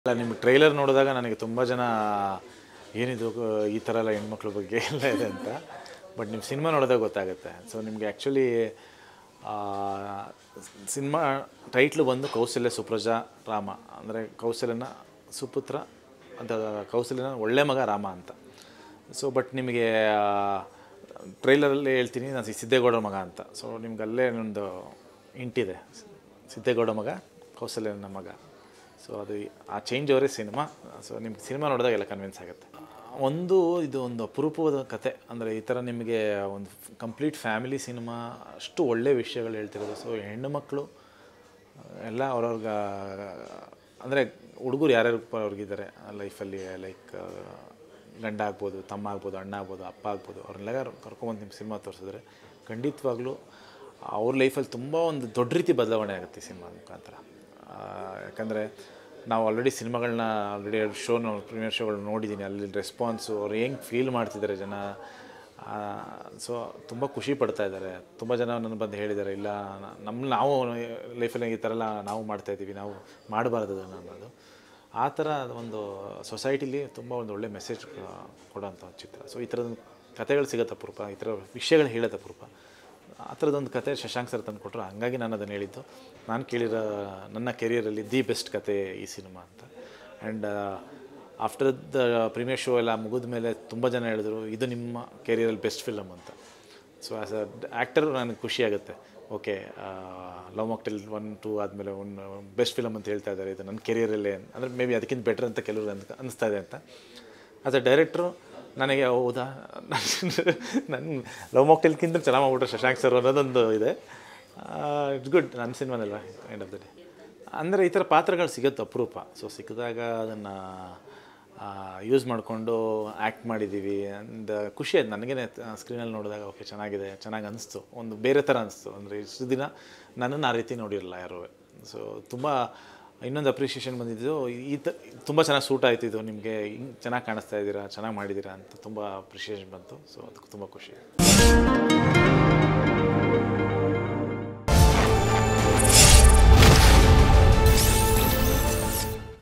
ಅಲ್ಲ ನಿಮ್ಮ ಟ್ರೈಲರ್ ನೋಡಿದಾಗ ನನಗೆ ತುಂಬ ಜನ ಏನಿದು ಗ- ಈ ಥರ ಎಲ್ಲ ಹೆಣ್ಮಕ್ಳ ಬಗ್ಗೆ ಎಲ್ಲ ಇದೆ ಅಂತ ಬಟ್ ನಿಮ್ಮ ಸಿನಿಮಾ ನೋಡಿದಾಗ ಗೊತ್ತಾಗುತ್ತೆ ಸೊ ನಿಮಗೆ ಆ್ಯಕ್ಚುಲಿ ಸಿನಿಮಾ ಟೈಟ್ಲು ಬಂದು ಕೌಶಲ್ಯ ಸುಪ್ರಜಾ ರಾಮ ಅಂದರೆ ಕೌಶಲ್ಯನ ಸುಪುತ್ರ ಅಂತ ಕೌಶಲ್ಯನ ಒಳ್ಳೆ ಮಗ ರಾಮ ಅಂತ ಸೊ ಬಟ್ ನಿಮಗೆ ಟ್ರೈಲರಲ್ಲಿ ಹೇಳ್ತೀನಿ ನಾನು ಸಿ- ಸಿದ್ದೇಗೌಡ ಮಗ ಅಂತ ಸೊ ನಿಮ್ಗೆ ಅಲ್ಲೇ ಒಂದು ಇಂಟಿದೆ ಸಿದ್ದೇಗೌಡ ಮಗ ಕೌಶಲ್ಯನ ಮಗ ಸೊ ಅದು ಆ ಚೇಂಜ್ ಅವರೇ ಸಿನಿಮಾ ಸೊ ನಿಮ್ಗೆ ಸಿನಿಮಾ ನೋಡಿದಾಗ ಎಲ್ಲ ಕನ್ವಿನ್ಸ್ ಆಗುತ್ತೆ ಒಂದು ಇದು ಒಂದು ಅಪರೂಪವಾದ ಕತೆ ಅಂದರೆ ಈ ಥರ ನಿಮಗೆ ಒಂದು ಕಂಪ್ಲೀಟ್ ಫ್ಯಾಮಿಲಿ ಸಿನಿಮಾ ಅಷ್ಟು ಒಳ್ಳೆ ವಿಷಯಗಳು ಹೇಳ್ತಿರೋದು ಸೊ ಹೆಣ್ಣು ಮಕ್ಕಳು ಎಲ್ಲ ಅವ್ರವ್ರಿಗೆ ಅಂದರೆ ಹುಡುಗರು ಯಾರ್ಯಾರು ಅವ್ರಿಗಿದ್ದಾರೆ ಲೈಫಲ್ಲಿ ಲೈಕ್ ಗಂಡ ಆಗ್ಬೋದು ತಮ್ಮ ಆಗ್ಬೋದು ಅಣ್ಣ ಆಗ್ಬೋದು ಅಪ್ಪ ಆಗ್ಬೋದು ಅವ್ರನ್ನೆಲ್ಲ ಕರ್ಕೊಂಬಂದು ನಿಮ್ಮ ಸಿನಿಮಾ ತೋರಿಸಿದ್ರೆ ಖಂಡಿತವಾಗ್ಲೂ ಅವ್ರ ಲೈಫಲ್ಲಿ ತುಂಬ ಒಂದು ದೊಡ್ಡ ರೀತಿ ಬದಲಾವಣೆ ಆಗುತ್ತೆ ಈ ಸಿನಿಮಾ ಮುಖಾಂತರ ಆ, ಯಾಕಂದರೆ ನಾವು ಆಲ್ರೆಡಿ ಸಿನಿಮಾಗಳನ್ನ ಆಲ್ರೆಡಿ ಎರಡು ಶೋ ಪ್ರೀಮಿಯರ್ ಶೋಗಳು ನೋಡಿದ್ದೀನಿ ಅಲ್ಲಿ ರೆಸ್ಪಾನ್ಸು ಅವ್ರು ಹೆಂಗೆ ಫೀಲ್ ಮಾಡ್ತಿದ್ದಾರೆ ಜನ ಸೊ ತುಂಬ ಖುಷಿ ಪಡ್ತಾ ಇದ್ದಾರೆ ತುಂಬ ಜನ ನನ್ನ ಬಂದು ಹೇಳಿದ್ದಾರೆ ಇಲ್ಲ ನ- ನಮ್ಮ ನಾವು ಲೈಫಲ್ಲಿ ಈ ಥರ ಎಲ್ಲ ನಾವು ಮಾಡ್ತಾ ಇದ್ದೀವಿ ನಾವು ಮಾಡಬಾರ್ದು ಅದನ್ನು ಅನ್ನೋದು ಆ ಥರ ಒಂದು ಸೊಸೈಟಿಲಿ ತುಂಬ ಒಂದು ಒಳ್ಳೆ ಮೆಸೇಜ್ ಕೊಡೋಂಥ ಚಿತ್ರ ಸೊ ಈ ಥರದ ಕಥೆಗಳು ಸಿಗತ್ತೆ ಅಪರೂಪ ಈ ಥರ ವಿಷಯಗಳು ಹೇಳೋದು ಅಪರೂಪ ಆ ಥರದೊಂದು ಕತೆ ಶಶಾಂಕ್ ಸರ್ ತಂದು ಕೊಟ್ಟರು ಹಂಗಾಗಿ ನಾನು ಅದನ್ನು ಹೇಳಿದ್ದು ನಾನು ಕೇಳಿರೋ ನನ್ನ ಕೆರಿಯರಲ್ಲಿ ದಿ ಬೆಸ್ಟ್ ಕತೆ ಈ ಸಿನಿಮಾ ಅಂತ and after the premiere show ಎಲ್ಲ ಮುಗಿದ ಮೇಲೆ ತುಂಬ ಜನ ಹೇಳಿದ್ರು ಇದು ನಿಮ್ಮ ಕೆರಿಯರಲ್ಲಿ ಬೆಸ್ಟ್ ಫಿಲಮ್ ಅಂತ ಸೊ ಆ್ಯಸ್ ಅ ಆ್ಯಕ್ಟರ್ ನನಗೆ ಖುಷಿ ಆಗುತ್ತೆ okay Love Mocktail one two ಆದಮೇಲೆ ಒಂದು ಬೆಸ್ಟ್ ಫಿಲಮ್ ಅಂತ ಹೇಳ್ತಾ ಇದ್ದಾರೆ ಇದು ನನ್ನ ಕೆರಿಯರಲ್ಲೇ ಅಂದರೆ ಮೇ ಬಿ ಅದಕ್ಕಿಂತ ಬೆಟರ್ ಅಂತ ಕೆಲವರು ಅನ್ಕ ಅನ್ನಿಸ್ತಾ ಇದೆ ಅಂತ ಆಸ್ ಅ ಡೈರೆಕ್ಟ್ರು ನನಗೆ ಹೌದಾ ನನ್ನ ಲವ್ ಮಾಕ್ಟೆಲ್ಗಿಂತ ಚೆನ್ನಾಗಿ ಮಾಡ್ಬಿಟ್ರೆ ಶಶಾಂಕ್ ಸರ್ ಅನ್ನೋದೊಂದು ಇದೆ ಇಟ್ಸ್ ಗುಡ್ ನನ್ನ ಸಿನಿಮಾನಲ್ವ ಎಂಡ್ ಆಫ್ ದ ಡೇ ಅಂದರೆ ಈ ಥರ ಪಾತ್ರಗಳು ಸಿಗುತ್ತೆ ಅಪರೂಪ ಸೊ ಸಿಕ್ಕಿದಾಗ ಅದನ್ನು ಯೂಸ್ ಮಾಡಿಕೊಂಡು ಆ್ಯಕ್ಟ್ ಮಾಡಿದ್ದೀವಿ ಅಂಡ್ ಖುಷಿ ಆಯ್ತು ನನಗೇನೆ ಸ್ಕ್ರೀನಲ್ಲಿ ನೋಡಿದಾಗ ಓಕೆ ಚೆನ್ನಾಗಿದೆ ಚೆನ್ನಾಗಿ ಅನಿಸ್ತು ಒಂದು ಬೇರೆ ಥರ ಅನಿಸ್ತು ಅಂದರೆ ಇಷ್ಟು ದಿನ ನನ್ನನ್ನು ಆ ರೀತಿ ನೋಡಿರಲ್ಲ ಯಾರೂ ಸೊ ತುಂಬ ಇನ್ನೊಂದು ಅಪ್ರಿಷಿಯೇಷನ್ ಬಂದಿದ್ದು ಈ ತ ತುಂಬ ಚೆನ್ನಾಗಿ ಸೂಟ್ ಆಯ್ತು ಇದು ನಿಮಗೆ ಹಿಂಗೆ ಚೆನ್ನಾಗಿ ಕಾಣಿಸ್ತಾ ಇದ್ದೀರಾ ಚೆನ್ನಾಗಿ ಮಾಡಿದ್ದೀರಾ ಅಂತ ತುಂಬ ಅಪ್ರಿಷಿಯೇಷನ್ ಬಂತು ಸೊ ಅದಕ್ಕೆ ತುಂಬ ಖುಷಿ